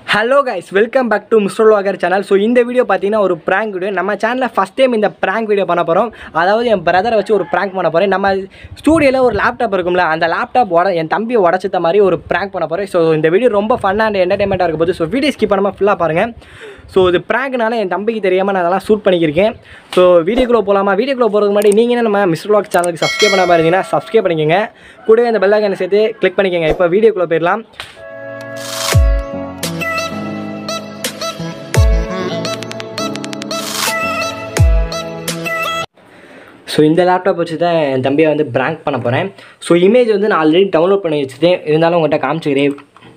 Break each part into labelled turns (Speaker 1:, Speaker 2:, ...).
Speaker 1: Hello guys welcome back to mister Vagar channel so இந்த video பார்த்தீங்கன்னா ஒரு ப்ராங்க் வீடியோ நம்ம சேனலில் ஃபஸ்ட் டைம் இந்த ப்ராங்க் வீடியோ பண்ண போகிறோம் அதாவது என் பிரதரை வச்சு ஒரு ப்ராங்க் பண்ண போகிறேன் நம்ம ஸ்டூடியோவில் ஒரு லேப்டாப் இருக்கும்ல அந்த லேப்டாப் உட என் தம்பி உடச்சித்த மாதிரி ஒரு ப்ராங்க் பண்ண போகிறேன் ஸோ இந்த வீடியோ ரொம்ப ஃபன் அண்ட் என்டர்டைன்மெண்ட்டாக இருக்க போது ஸோ வீடியோ ஸ்கிப் பண்ணாமல் ஃபுல்லாக பாருங்கள் ஸோ இது ப்ராங்க்னால என் தம்பிக்கு தெரியாமல் நான் அதெல்லாம் ஷூட் பண்ணியிருக்கேன் ஸோ வீடியோக்குள்ளே போகலாமா வீடியோக்குள்ளே போகிறதுக்கு முன்னாடி நீங்கள் என்ன நம்ம மிஸ்டர் வாக் சேனலுக்கு சப்ஸ்கிரைப் பண்ணாமல் இருந்தீங்கன்னா சப்ஸ்கிரைப் பண்ணிக்கோங்க கூடவே அந்த பெல் ஐக்கனை சேர்த்து கிளிக் பண்ணிக்கோங்க இப்போ வீடியோக்குள்ளே போயிடலாம் ஸோ இந்த லேப்டாப் வச்சு தான் என் தம்பியை வந்து பிராங்க் பண்ண போகிறேன் ஸோ இமேஜ் வந்து நான் ஆல்ரெடி டவுன்லோட் பண்ணி வச்சுட்டேன் இருந்தாலும் உங்கள்கிட்ட காமிச்சிக்கிறேன்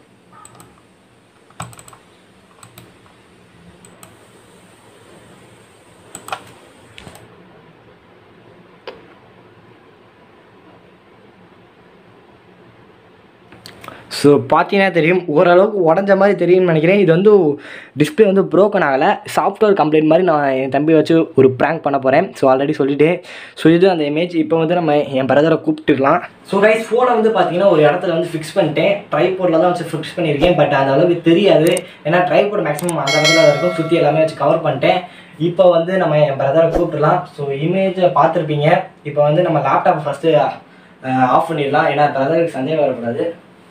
Speaker 1: ஸோ பார்த்தீங்கன்னா தெரியும் ஓரளவுக்கு உடஞ்ச மாதிரி தெரியும்னு நினைக்கிறேன் இது வந்து டிஸ்பிளே வந்து ப்ரோக்கன் ஆகலை சாஃப்ட்வேர் கம்ப்ளைண்ட் மாதிரி நான் என் தம்பி வச்சு ஒரு ப்ராங்க் பண்ண போகிறேன் ஸோ ஆல்ரெடி சொல்லிட்டேன் ஸோ இது அந்த இமேஜ் இப்போ வந்து நம்ம என் பிரதரை கூப்பிட்டுக்கலாம் ஸோ கைஸ் ஃபோனை வந்து பார்த்தீங்கன்னா ஒரு இடத்துல வந்து ஃபிக்ஸ் பண்ணிட்டேன் ட்ரைபோர்டில் தான் வச்சு ஃபிக்ஸ் பண்ணியிருக்கேன் பட் அந்த அளவுக்கு தெரியாது ஏன்னா ட்ரைபோர்ட் மேக்ஸிமம் அந்த இடத்துல தான் இருக்கும் சுற்றி எல்லாமே வச்சு கவர் பண்ணிட்டேன் இப்போ வந்து நம்ம என் பிரதரை கூப்பிட்டுலாம் ஸோ இமேஜை பார்த்துருப்பீங்க இப்போ வந்து நம்ம லேப்டாப் ஃபஸ்ட்டு ஆஃப் பண்ணிடலாம் ஏன்னா பிரதருக்கு சந்தேகம் வரக்கூடாது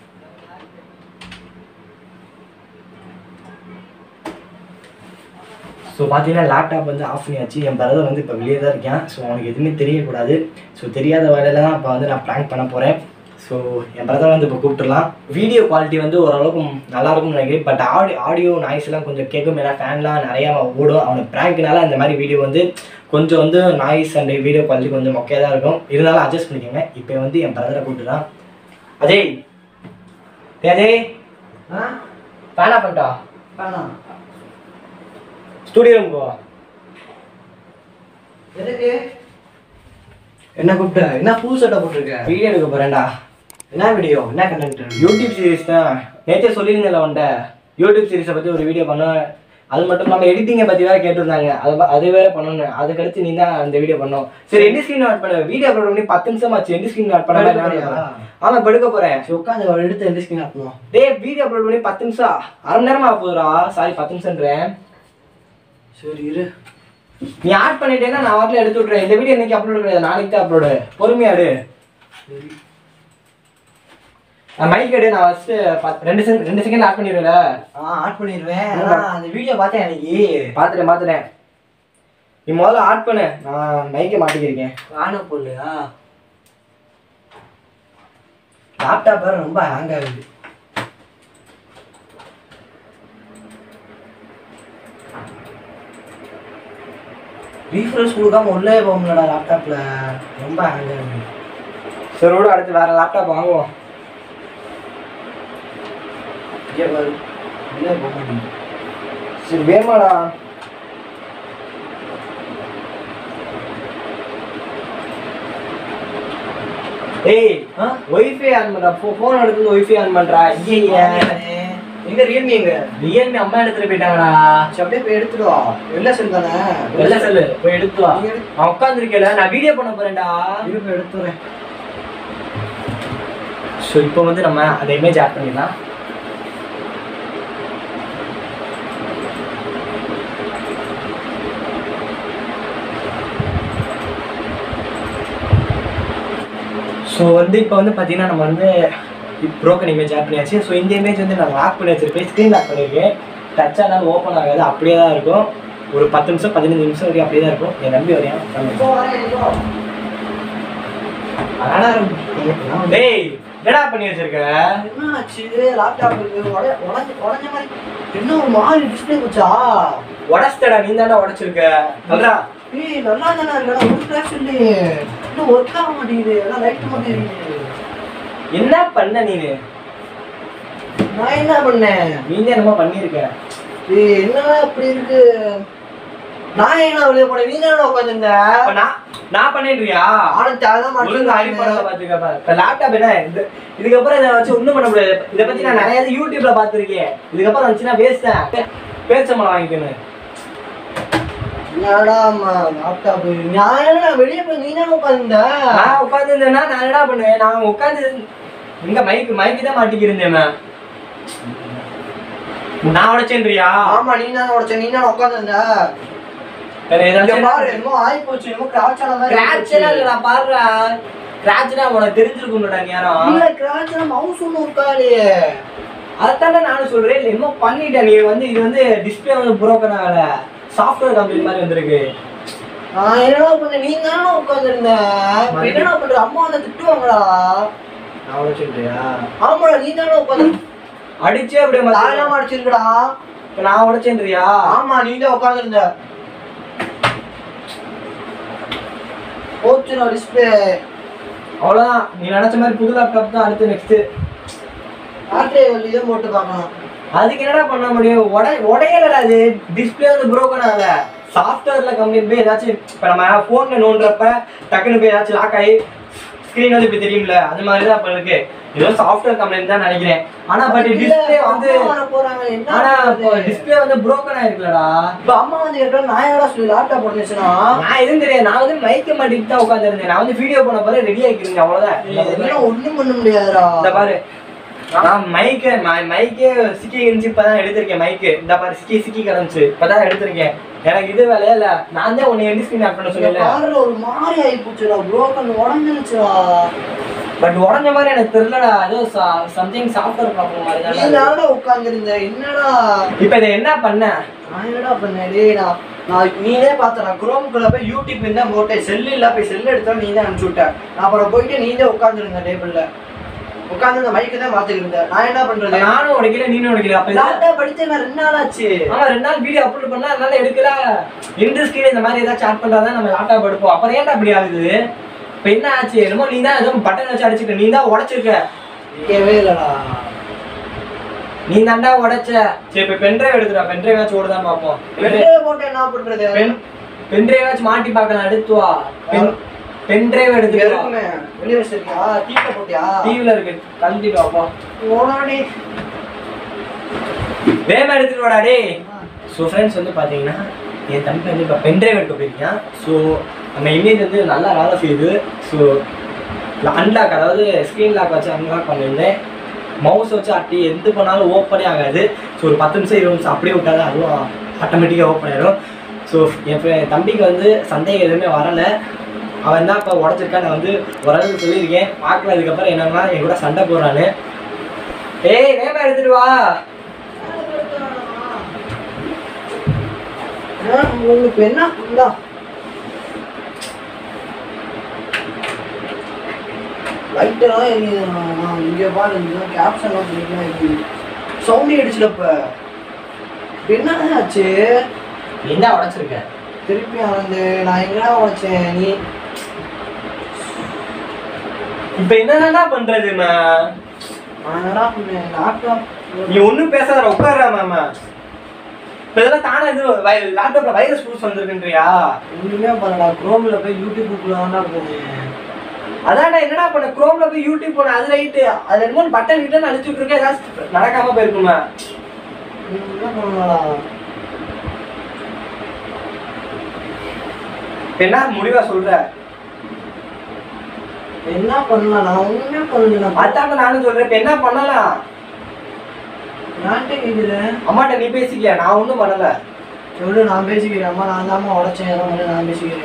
Speaker 1: ஸோ பார்த்தீங்கன்னா லேப்டாப் வந்து ஆஃப் பண்ணியாச்சு என் பிரதர் வந்து இப்போ வெளியே தான் இருக்கேன் ஸோ அவனுக்கு எதுவுமே தெரியக்கூடாது ஸோ தெரியாத வேலையில தான் இப்போ வந்து நான் ப்ராங்க் பண்ண போகிறேன் ஸோ என் பிரதர் வந்து இப்போ கூப்பிட்டுலாம் வீடியோ குவாலிட்டி வந்து ஓரளவுக்கு நல்லா இருக்கும்னு நினைக்கிறேன் பட் ஆடியோ ஆடியோ நாய்ஸ்லாம் கொஞ்சம் கேட்கும் ஏன்னா ஃபேன்லாம் நிறையா ஓடும் அவனுக்கு ப்ராங்க்னால அந்த மாதிரி வீடியோ வந்து கொஞ்சம் வந்து நாய்ஸ் அண்ட் வீடியோ குவாலிட்டி கொஞ்சம் மொக்கையாக தான் இருக்கும் இருந்தாலும் அட்ஜஸ்ட் பண்ணிக்கோங்க இப்போ வந்து என் பிரதரை கூப்பிட்டுலாம் அஜய் டேய் அஜய்
Speaker 2: ஆ
Speaker 1: ஃபேனா பண்ணிட்டா
Speaker 2: வேணாம்
Speaker 1: ஸ்டூடியோ ரூம் போ
Speaker 2: எதுக்கு என்ன கூப்பிட்ட என்ன புது சட்டை போட்டிருக்க
Speaker 1: வீடியோ எடுக்க போகிறேன்டா
Speaker 2: என்ன வீடியோ என்ன கண்டென்ட்
Speaker 1: யூடியூப் சீரிஸ் தான் நேற்றே சொல்லியிருந்தேன்ல உன்ட்ட யூடியூப் சீரிஸை பற்றி ஒரு வீடியோ பண்ண அது மட்டும் இல்லாமல் எடிட்டிங்கை பற்றி வேற கேட்டிருந்தாங்க அது ப- அது வேற பண்ணணும் அதுக்கடுத்து நீ தான் அந்த வீடியோ பண்ணோம் சரி எந்த ஸ்க்ரீன் ஆட் பண்ண வீடியோ அப்லோட் பண்ணி பத்து நிமிஷம் ஆச்சு எந்த ஸ்க்ரீன் ஆட் பண்ண
Speaker 2: எடுக்க போறியா?
Speaker 1: ஆமாம் இப்போ எடுக்க போகிறேன்
Speaker 2: சரி உட்காந்து அவள் எடுத்து எந்த ஸ்கிரீன் ஆட்டணும்
Speaker 1: டேய் வீடியோ அப்லோட் பண்ணி பத்து நிமிஷம் அரை மணி நேரம் ஆக போகுதுடா சாரி பத்து நிமிஷம்ன்றேன்
Speaker 2: சரி இரு
Speaker 1: நீ ஆட் பண்ணிட்டேன்னா நான் வாட்டில் எடுத்து விட்றேன் இந்த வீடியோ இன்னைக்கு அப்லோட் கிடையாது நாளைக்கு தான் அப்லோடு பொறுமையா எடு
Speaker 2: சரி
Speaker 1: நான் மைக் எடு நான் ஃபஸ்ட்டு ரெண்டு செகண்ட் ரெண்டு செகண்ட் ஆட் பண்ணிடுவேல
Speaker 2: ஆ ஆட் பண்ணிடுவேன் ஆனா அந்த வீடியோ பார்த்தேன் அன்னைக்கு
Speaker 1: பார்த்துட்டேன் பார்த்துட்டேன் நீ முதல்ல ஆட் பண்ணு நான் மைக்கை மாட்டிக்கிருக்கேன்
Speaker 2: காண போடலையா லேப்டாப் வேற ரொம்ப ஹேங் ஆகுது ரீஃப்ரெஷ் கொடுக்காம உள்ளே போக முடியலடா லேப்டாப்ல ரொம்ப ஹேங் ஆகுது
Speaker 1: சரி விடு அடுத்து வேற லேப்டாப் வாங்குவோம்
Speaker 2: இங்கே பாரு உள்ளே போக மாட்டேங்குது
Speaker 1: சரி வேணுமாடா ஏய்
Speaker 2: ஆ
Speaker 1: ஒய்ஃபை ஆன் பண்றா ஃபோன் எடுத்து ஒய்ஃபை ஆன் பண்றா ஐயா
Speaker 2: எங்க ரியல்மி எங்க
Speaker 1: ரியல்மி அம்மா எடுத்துட்டு போயிட்டாங்கடா
Speaker 2: சரி, அப்படியே போய் எடுத்துட்டு வா வெள்ளை செல் தானே
Speaker 1: வெள்ள செல்லு போய் எடுத்து வா
Speaker 2: நீ எடு.
Speaker 1: நான் உட்காந்துருக்கேல நான் வீடியோ பண்ண போறேன்டா
Speaker 2: இரு போய் எடுத்து வரேன்
Speaker 1: ஸோ இப்போ வந்து நம்ம அந்த இமேஜ் ஆட் பண்ணிடலாம் ஸோ வந்து இப்போ வந்து பார்த்தீங்கன்னா நம்ம வந்து ப்ரோக்கன் இமேஜ் ஆட் பண்ணியாச்சு ஸோ இந்த இமேஜ் வந்து நான் லாக் பண்ணி வச்சிருப்பேன் ஸ்க்ரீன் லாக் பண்ணியிருக்கேன் டச் ஆனாலும் ஓப்பன் ஆகாது அப்படியே தான் இருக்கும் ஒரு பத்து நிமிஷம் பதினஞ்சு நிமிஷம் வரைக்கும் அப்படியே தான் இருக்கும் என் நம்பி வரையும்
Speaker 2: இப்போ வரேன் இப்போ ஆனா ரொம்ப-
Speaker 1: டேய் என்னடா பண்ணி வச்சிருக்க
Speaker 2: என்ன ஆச்சு லேப்டாப் உடஞ்ச உடஞ்ச உடஞ்ச மாதிரி என்ன ஒரு மாதிரி டிஸ்பிளே போச்சா
Speaker 1: உடச்சிட்டடா நீ தானே உடச்சிருக்க சொல்றா
Speaker 2: ஏய் நல்லா தானே இருக்கடா ஒரு கிளாஸ் இல்லையே இன்னும் ஒர்க் ஆக மாட்டேங்குது எல்லாம் லைட் மட்டும் எரியுது
Speaker 1: என்ன பண்ண நீனு
Speaker 2: நான் என்ன பண்ணேன்
Speaker 1: நீ தான் என்னமோ பண்ணியிருக்க
Speaker 2: ஏய் என்னடா இப்படி இருக்கு நான் என்ன வெளியே போனேன் நீ தானே உட்காந்துருந்த
Speaker 1: அப்ப நான் நான் பண்ணிடுறியா
Speaker 2: ஆனந்த் அதான்
Speaker 1: ஒழுங்கா அடிப்படை பாத்துக்க இப்ப லேப்டாப் என்ன இது இதுக்கப்புறம் இதை வச்சு ஒண்ணும் பண்ண முடியாது இதை பத்தி நான் நிறைய இது யூடியூப்ல பாத்திருக்கேன் இதுக்கப்புறம் வந்துச்சுன்னா வேஸ்ட் தான் பேச்சம்பளம் வாங்கிக்கணும்
Speaker 2: என்னடா லேப்டாப் நான் என்ன வெளியே போய் நீ தானே உட்காந்துருந்த
Speaker 1: நான் உட்காந்துருந்தேன்னா நான் என்னடா பண்ணுவேன் நான் உட்காந்து இங்க மைக்கு மைக்கு தான் மாட்டிக்கிருந்தேன் நான் உடைச்சேன்றியா
Speaker 2: ஆமா நீ தான் உடைச்ச நீ தான் உட்காந்துருந்த
Speaker 1: வேற
Speaker 2: இங்க
Speaker 1: ஏதாச்சும்
Speaker 2: பாரு என்னமோ ஆயி போச்சு என்னமோ கிராச் ஆன மாதிரி
Speaker 1: கிராட்ச் எல்லாம் இல்லடா பாருடா கிராட்ச்னா உனக்கு தெரிஞ்சிருக்கும்டா நேரம்
Speaker 2: இல்ல கிராச் மவுஸ் ஒண்ணு இருக்காது
Speaker 1: அதான்டா நானும் சொல்றேன் இல்ல என்னமோ பண்ணிட்டேன் நீ வந்து இது வந்து டிஸ்பிளே வந்து புரோக்கன் ஆகல சாஃப்ட்வேர் கம்பெனி மாதிரி வந்திருக்கு
Speaker 2: நான் என்னடா பண்ண நீ தானே உட்காந்துருந்த என்னடா பண்ற அம்மா வந்து திட்டுவாங்களா
Speaker 1: நான் உடைச்சேன்றியா
Speaker 2: ஆமாடா நீ தானே உட்காந்து
Speaker 1: அடிச்சே அப்படியே மாத்தி-
Speaker 2: தாராளமா அடிச்சிருக்கடா
Speaker 1: இப்ப நான் உடைச்சேன்றியா
Speaker 2: ஆமா நீ தான் உட்காந்துருந்த போச்சுடா டிஸ்பிளே
Speaker 1: அவ்வளவுதான் நீ நினைச்ச மாதிரி புது லேப்டாப் தான் அடுத்து நெக்ஸ்ட்
Speaker 2: பேட்டரி வெளியே போட்டு பார்க்கணும்
Speaker 1: அதுக்கு என்னடா பண்ண முடியும் உடை உடையலடா அது டிஸ்பிளே வந்து புரோக்கன் ஆகல சாஃப்ட்வேர்ல கம்பெனி போய் ஏதாச்சும் இப்போ நம்ம ஃபோன்ல நோண்டுறப்ப டக்குன்னு போய் ஏதாச்சும் லாக் ஆகி ஸ்க்ரீன் வந்து இப்படி தெரியும்ல அது மாதிரி தான் இப்போ இருக்கு ஏதோ சாஃப்ட்வேர் கம்பெனி தான் நினைக்கிறேன் ஆனா பட் டிஸ்பிளே வந்து
Speaker 2: அம்மா வர போறாங்க என்ன
Speaker 1: ஆனா
Speaker 2: பண்றது?
Speaker 1: டிஸ்பிளே வந்து புரோக்கன் ஆயிருக்குலடா
Speaker 2: இப்ப அம்மா வந்து கேட்டா நான் எவ்வளோ சொல்லி லேப்டாப் இருந்துச்சுன்னா
Speaker 1: நான் எதுவும் தெரியாது நான் வந்து மைக்க மாட்டிட்டு தான் உட்காந்துருந்தேன் நான் வந்து வீடியோ பண்ண போற ரெடி ஆகிக்கிறேங்க அவ்வளவுதான்
Speaker 2: இதெல்லாம் ஒண்ணும் பண்ண முடியாதுடா
Speaker 1: இந்த பாரு நான் மைக்கு மைக்கே சிக்கி இருந்துச்சு இப்பதான் எடுத்திருக்கேன் மைக்கு இந்த பாரு சிக்கி சிக்கி கிடந்துச்சு இப்பதான் எடுத்திருக்கேன் எனக்கு இது வேலையா இல்ல நான் தான் உன்னை எந்த ஸ்கிரீன் ஆட் பண்ண
Speaker 2: இந்த
Speaker 1: சொல்லல
Speaker 2: கார்ல ஒரு மாதிரி ஆகி போச்சுடா புரோக்கன் உடஞ்சிருச்சுடா
Speaker 1: பட் உடஞ்ச மாதிரி எனக்கு தெரியலடா ஏதோ சம்திங் சாஃப்ட்வேர் ப்ராப்ளம் மாதிரி
Speaker 2: நீ
Speaker 1: தான்
Speaker 2: தானடா உட்காந்துருந்த என்னடா
Speaker 1: இப்போ இதை என்ன பண்ண
Speaker 2: நான் என்னடா பண்ணேன் டேய் நான் நான் நீனே பார்த்த நான் குரோம்குள்ள போய் யூடியூப் தான் போட்டேன் செல்லு இல்ல போய் செல்லு எடுத்தா நீ தான் அனுப்பிச்சு விட்ட நான் அப்புறம் போயிட்டு நீ தான் உட்காந்துருந்த டேபிள்ல உட்காந்து இந்த மைக்கு தான் பார்த்துட்டு இருந்தேன் நான் என்ன பண்றது
Speaker 1: நானும் உடைக்கல நீனும் உடைக்கல அப்ப இது-
Speaker 2: லேப்டாப் படிச்சு நான் ரெண்டு நாள் ஆச்சு
Speaker 1: ஆமா ரெண்டு நாள் வீடியோ அப்லோட் பண்ணா அதனால எடுக்கல இந்த ஸ்கிரீன் இந்த மாதிரி ஏதாச்சும் ஆட் பண்றதா நம்ம லேப்டாப் எடுப்போம் அப்புறம் ஏன்டா அப்படி ஆகுது இப்ப என்ன ஆச்சு என்னமோ நீ தான் ஏதோ பட்டன் வச்சு அடிச்சுக்க நீ தான் உடைச்சிருக்க
Speaker 2: கேட்கவே இல்லடா
Speaker 1: நீ தாண்டா உடைச்ச சரி இப்ப பென்ட்ரைவ் எடுத்துடா பென்ட்ரைவ் வச்சு ஓடுதான் பார்ப்போம்
Speaker 2: வெளியே போட்டு என்ன பண்றது
Speaker 1: பென் பென்ட்ரைவ் வச்சு மாட்டி பார்க்கலாம் எடுத்து வா பென் பென்ட்ரைவ்
Speaker 2: இங்க
Speaker 1: எடுத்து
Speaker 2: இருக்குமே வெளியே வச்சிருக்கியா டீக்க போட்டியா
Speaker 1: டிவில இருக்கு கழட்டிட்டு வாப்பா
Speaker 2: ஓடாடி
Speaker 1: வேகமா எடுத்துட்டு வாடா டேய் ஸோ ஃப்ரெண்ட்ஸ் வந்து பார்த்தீங்கன்னா என் தம்பி வந்து இப்போ பென்ட்ரைவ் எடுக்க போயிருக்கான் ஸோ நம்ம இமேஜ் வந்து நல்லா வேலை செய்யுது ஸோ அன்லாக் அதாவது ஸ்க்ரீன் லாக் வச்சு அன்லாக் பண்ணியிருந்தேன் மவுஸ் வச்சு அட்டி எது பண்ணாலும் ஓப்பனே ஆகாது ஸோ ஒரு பத்து நிமிஷம் இருபது நிமிஷம் அப்படியே விட்டாதான் அதுவும் ஆட்டோமேட்டிக்காக ஓப்பன் ஆயிடும் ஸோ என் ஃப்ரெ- என் தம்பிக்கு வந்து சந்தேகம் எதுவுமே வரலை அவன் தான் இப்போ உடச்சிருக்கான் நான் வந்து ஓரளவுக்கு சொல்லியிருக்கேன் பார்க்கல அதுக்கப்புறம் என்னன்னா என் கூட சண்டை போடுறான்னு ஏய் வேகமா எடுத்துட்டு வா
Speaker 2: ஏன் உங்களுக்கு என்ன இந்தா. light எல்லாம் எரியுது. நான் நான் இங்க பாரு, இங்க caption எல்லாம் பண்ணிக்கலாம் எரியுது. sound அடிச்சுல இப்ப. இப்ப என்ன ஆச்சு
Speaker 1: நீ தான் உடைச்சிருக்க
Speaker 2: திருப்பி வந்து நான் எங்கடா உடைச்சேன் நீ
Speaker 1: இப்ப என்னடா பண்றதுமா
Speaker 2: நான் என்னடா பண்ணேன் லேப்டாப்
Speaker 1: நீ ஒண்ணும் பேசாத உட்கார்றா மாமா இப்ப இதெல்லாம் தானே இது லேப்டாப்ல வைரஸ் ப்ரூஃப் வந்திருக்குன்றியா
Speaker 2: ஒண்ணுமே பண்ணடா குரோம்ல போய் யூடியூப்புக்குள்ள தான்டா போனேன்
Speaker 1: அதான்டா என்னடா பண்ண குரோம்ல போய் யூடியூப் போன அது ரைட்டு அது என்னமோ பட்டன் கிட்ட அழிச்சுட்டு இருக்க ஏதாச்சும் நடக்காம போயிருக்குமா
Speaker 2: என்ன பண்ணடா
Speaker 1: இப்ப என்ன முடிவா சொல்ற
Speaker 2: என்ன பண்ணலாம் நான் ஒண்ணுமே பண்ணல நான்
Speaker 1: அதான்டா நானும் சொல்றேன் இப்ப என்ன பண்ணலாம்
Speaker 2: நான்ட்டே கேக்குறேன்
Speaker 1: அம்மாட்ட நீ பேசிக்கியா நான் ஒண்ணும் பண்ணல
Speaker 2: சொல்லு நான் பேசிக்கிறேன் அம்மா நான் தாம்மா உடைச்சேன் எல்லாம் பண்ணி நான் பேசிக்கிறேன்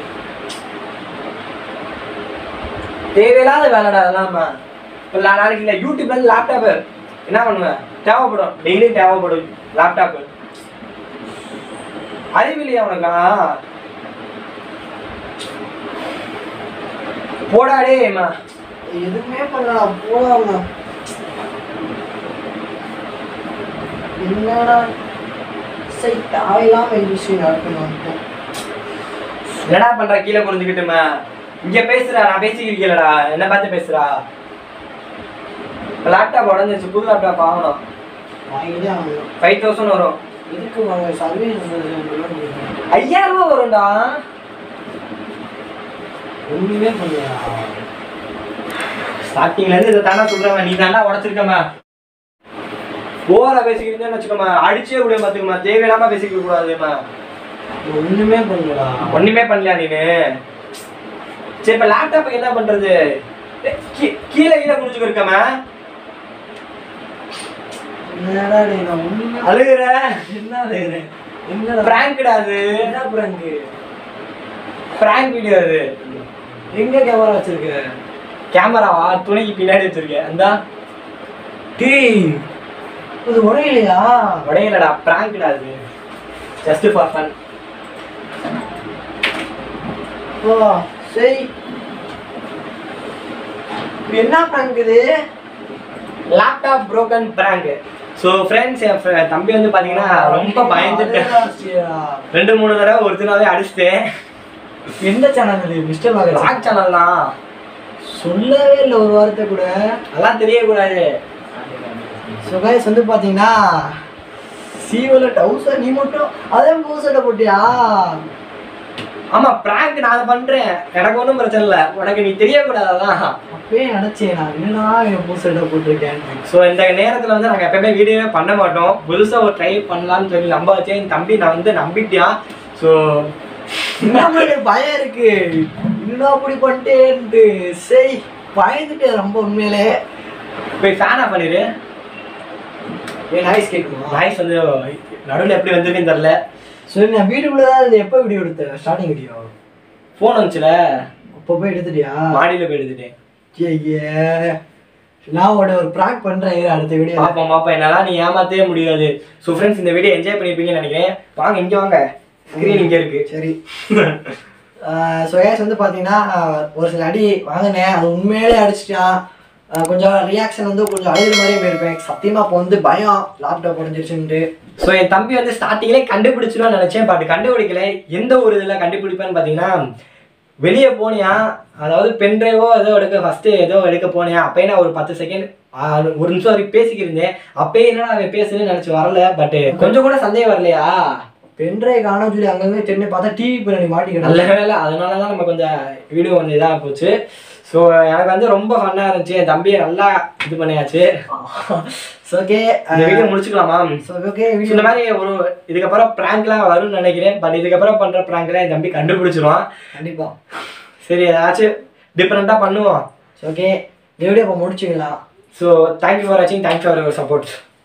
Speaker 1: தேவையில்லாத வேலைடா அதெல்லாம் இப்போ நான் நாளைக்கு இல்லை யூடியூப்ல இருந்து லேப்டாப்பு என்ன பண்ணுவேன் தேவைப்படும் டெய்லியும் தேவைப்படும் லேப்டாப்பு அறிவில்லையா உனக்கா போடாடே அம்மா
Speaker 2: எதுவுமே பண்ணலாம் போடாம என்னடா சரி தேவையில்லாம இந்த விஷயம் நடக்கணும்
Speaker 1: என்னடா பண்ற கீழே குறைஞ்சுக்கிட்டுமா இங்க பேசுறா நான் பேசிக்கிறீங்களடா என்ன பார்த்து பேசுறா லேப்டாப் உடஞ்சிருச்சு புது லேப்டாப் வாங்கணும்
Speaker 2: வாங்கிட்டே ஆகணும்
Speaker 1: ஃபைவ் தௌசண்ட் வரும்
Speaker 2: எதுக்கு வாங்க சர்வீஸ்
Speaker 1: ஐயாயிரம் ரூபாய் வரும்டா
Speaker 2: ஒண்ணுமே பண்ணலையா
Speaker 1: ஸ்டார்டிங்ல இருந்து இதை தாண்டா சொல்றவன் நீ தாண்டா உடச்சிருக்கமா ஓவரா பேசிக்கிறீங்கன்னு வச்சுக்கோமா அடிச்சே விட பாத்துக்கமா தேவையில்லாம பேசிக்க கூடாதுமா
Speaker 2: ஒண்ணுமே பண்ணலடா
Speaker 1: ஒண்ணுமே பண்ணலையா நீனு சரி இப்ப லேப்டாப்புக்கு என்ன பண்றது ஏய், கீ- கீழே கீழே குடிச்சுக்க இருக்கமா
Speaker 2: என்னடா டேய், நான் உண்மையா
Speaker 1: அழுகுற
Speaker 2: என்ன அழுகுறேன்? என்னடா
Speaker 1: பிராங்க்டா அது
Speaker 2: என்ன prank?
Speaker 1: பிராங்க் வீடியோ அது
Speaker 2: எங்க கேமரா வச்சிருக்க
Speaker 1: கேமராவா துணைக்கு பின்னாடி வச்சிருக்கேன் அந்த
Speaker 2: டேய் இது உடையலையா
Speaker 1: உடையலடா பிராங்க்டா அது ஜஸ்ட் ஃபார் ஃபன்
Speaker 2: ஓ சரி இது என்ன prank இது
Speaker 1: laptop broken prank so friends என் fr- தம்பி வந்து பார்த்தீங்கன்னா ரொம்ப பயந்துட்டேன்
Speaker 2: சரியா.
Speaker 1: ரெண்டு மூணு தடவை ஒரிஜினலாகவே அடிச்சிட்டேன்
Speaker 2: எந்த சேனல் இது மிஸ்டர் மகன்
Speaker 1: லாக் சேனல் தான்
Speaker 2: சொல்லவே இல்லை ஒரு வாரத்தை கூட
Speaker 1: அதெல்லாம் தெரியக்கூடாது
Speaker 2: ஸோ கைஸ் வந்து பார்த்தீங்கன்னா சீவல டவுசர் நீ மட்டும் அதே பூசட்டை போட்டியா
Speaker 1: ஆமா பிராங்க் நான் அதை பண்றேன் எனக்கு ஒன்றும் பிரச்சனை இல்லை உனக்கு நீ தெரியக்கூடாது அதான்
Speaker 2: அப்பயே நினச்சேன் நான் என்னடா என் பூசட்டை போட்டிருக்கேன்
Speaker 1: ஸோ இந்த நேரத்தில் வந்து நாங்கள் எப்பயுமே வீடியோவே பண்ண மாட்டோம் புதுசாக ஒரு ட்ரை பண்ணலாம்னு சொல்லி நம்ப வச்சேன் என் தம்பி நான் வந்து நம்பிட்டியான் ஸோ
Speaker 2: என்ன மாதிரி பயம் இருக்கு என்னடா அப்படி பண்ணிட்டேன்ட்டு சரி பயந்துட்டேன் ரொம்ப உண்மையிலே
Speaker 1: போய் ஃபேன் ஆஃப் பண்ணிடு
Speaker 2: என் நாய்ஸ் கேட்குமா
Speaker 1: வாய்ஸ் வந்து நடுவில் எப்படி வந்திருக்குன்னு தெரில
Speaker 2: சரி நான் வீட்டுக்குள்ளே தான் இது எப்போ வீடியோ எடுத்தேன் ஸ்டார்டிங் வீடியோ
Speaker 1: ஃபோன் வந்துச்சுல
Speaker 2: அப்போ போய் எடுத்துட்டியா
Speaker 1: மாடியில் போய் எடுத்துட்டேன்
Speaker 2: ஐயே நான் உட ஒரு ப்ராங்க் பண்ணுறேன் இரு அடுத்த வீடியோ
Speaker 1: பாப்போம் பாப்போம் என்னால் நீ ஏமாத்தவே முடியாது ஸோ ஃப்ரெண்ட்ஸ் இந்த வீடியோ என்ஜாய் பண்ணியிருப்பீங்கன்னு நினைக்கிறேன் வாங்க இங்கே வாங்க ஸ்க்ரீன் இங்கே இருக்கு
Speaker 2: சரி சுயேஷ் வந்து பார்த்தீங்கன்னா ஒரு சில அடி வாங்கினேன் அது உண்மையிலே அடிச்சிட்டான் ஆஹ் கொஞ்சம் ரியாக்ஷன் வந்து கொஞ்சம் அழுகிற மாதிரியே போயிருப்பேன் சத்தியமாக இப்போ வந்து பயம் லேப்டாப் உடஞ்சிருச்சுன்ட்டு
Speaker 1: ஸோ என் தம்பி வந்து ஸ்டார்டிங்லேயே கண்டுபிடிச்சிடும்னு நினச்சேன் பட் கண்டுபிடிக்கல எந்த ஒரு இதில் கண்டுபிடிப்பேன்னு பார்த்தீங்கன்னா வெளியே போனியா அதாவது பென் டிரைவோ ஏதோ எடுக்க ஃபஸ்ட்டு ஏதோ எடுக்க போனியா அப்பயே நான் ஒரு பத்து செகண்ட் ஒரு நிமிஷம் வரைக்கும் பேசிக்கிருந்தேன் அப்பயே என்னடா அவன் பேசுன்னு நினச்சி வரல பட் கொஞ்சம் கூட சந்தேகம் வரலையா
Speaker 2: பென்ட்ரைவ் காணோம் சொல்லி அங்கங்கே தெரிஞ்சு பார்த்தா டிவி பின்னாடி மாட்டிக்கிட்டேன்
Speaker 1: நல்ல வேலை அதனால தான் நம்ம கொஞ்சம் வீடியோ கொஞ்சம் இதாக போச்சு ஸோ எனக்கு வந்து ரொம்ப ஃபன்னாக இருந்துச்சு என் தம்பியை நல்லா இது பண்ணியாச்சு
Speaker 2: ஓகே
Speaker 1: இந்த வீடியோ முடிச்சுக்கலாமா
Speaker 2: ஓகே
Speaker 1: So, இந்த மாதிரி ஒரு இதுக்கப்புறம் ப்ராங்க்லாம் வரும்னு நினைக்கிறேன் பட் இதுக்கப்புறம் பண்ற ப்ராங்க்லாம் என் தம்பி கண்டுபிடிச்சிருவான்
Speaker 2: கண்டிப்பாக
Speaker 1: சரி ஏதாச்சும் டிஃப்ரெண்ட்டாக பண்ணுவோம்
Speaker 2: ஓகே இந்த வீடியோ இப்போ முடிச்சுக்கலாம்
Speaker 1: ஸோ தேங்க்யூ ஃபார் வாட்சிங் தேங்க்ஸ் ஃபார் யுவர் சப்போர்ட்